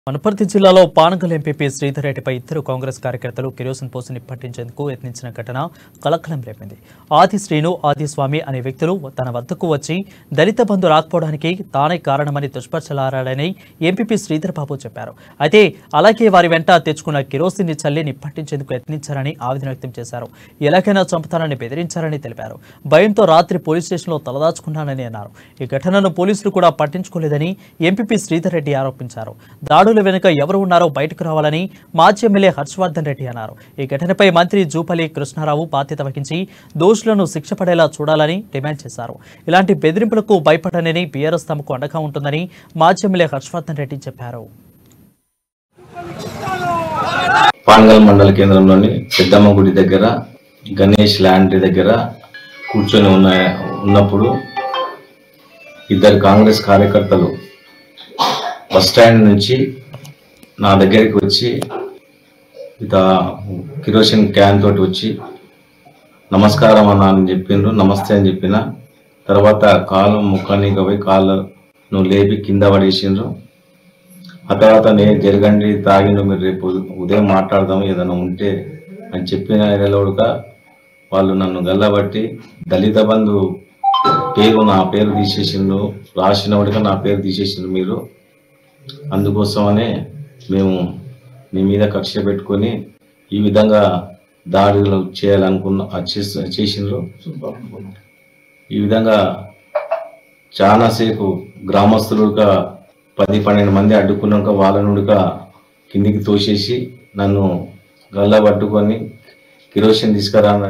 వనపర్తి జిల్లాలో పానగల్ ఎంపీపీ శ్రీధర్ రెడ్డిపై ఇద్దరు కాంగ్రెస్ కార్యకర్తలు కిరోసిన్ పోసుని పట్టించేందుకు యత్నించిన ఘటన కలకలం రేపింది ఆది శ్రీను ఆది స్వామి అనే వ్యక్తులు తన వద్దకు వచ్చి దళిత బంధు రాకపోవడానికి తానే కారణమని దుష్పర్చలారాడని ఎంపీపీ శ్రీధర్ బాబు చెప్పారు అయితే అలాగే వారి వెంట తెచ్చుకున్న కిరోసిన్ ని చల్లి నిప్పట్టించేందుకు యత్నించారని ఆవేదన వ్యక్తం చేశారు ఎలాగైనా చంపుతానని బెదిరించారని తెలిపారు భయంతో రాత్రి పోలీస్ స్టేషన్లో తలదాచుకున్నానని అన్నారు ఈ ఘటనను పోలీసులు కూడా పట్టించుకోలేదని ఎంపీపీ శ్రీధర్ రెడ్డి ఆరోపించారు దాడుల వెనుక ఎవరు ఉన్నారో బయటకు రావాలని మాజీ ఎమ్మెల్యే హర్షవర్ధన్ రెడ్డి అన్నారు ఈ ఘటనపై మంత్రి జూపల్లి కృష్ణారావు బాధ్యత వహించి దోషులను శిక్ష పడేలా చూడాలని డిమాండ్ చేశారు ఇలాంటి బెదిరింపులకు భయపడనని బీఆర్ఎస్ తమకు అండగా ఉంటుందని మాజీ ఎమ్మెల్యే హర్షవర్ధన్ రెడ్డి చెప్పారు పాన్గల్ మండల కేంద్రంలోని పెద్దమ్మ గుడి దగ్గర గణేష్ ల్యాండ్ దగ్గర కూర్చొని ఉన్న ఉన్నప్పుడు ఇద్దరు కాంగ్రెస్ కార్యకర్తలు బస్ స్టాండ్ నుంచి నా దగ్గరికి వచ్చి ఇత కిరోసిన్ క్యాన్ తోటి వచ్చి నమస్కారం అన్న అని చెప్పిండ్రు నమస్తే అని చెప్పిన తర్వాత కాలు ముఖానికి పోయి కాళ్ళను లేపి కింద పడేసిండ్రు ఆ తర్వాత నేను జరగండి తాగిండు మీరు రేపు ఉదయం మాట్లాడదాం ఏదైనా ఉంటే అని చెప్పిన ఎడలోడుగా వాళ్ళు నన్ను గల్లబట్టి దళిత బంధు పేరు నా పేరు తీసేసిండ్రు రాసినవాడిగా నా పేరు తీసేసిండ్రు మీరు అందుకోసమనే మేము మీ మీద కక్ష పెట్టుకొని ఈ విధంగా దాడులు చేయాలనుకున్న ఆ చేస్- చేసిండ్రు ఈ విధంగా చాలాసేపు గ్రామస్తులుగా పది పన్నెండు మంది అడ్డుకున్నాక వాళ్ళ నుండిగా కిందికి తోసేసి నన్ను గల్ల పట్టుకొని కిరోసిన్ తీసుకురా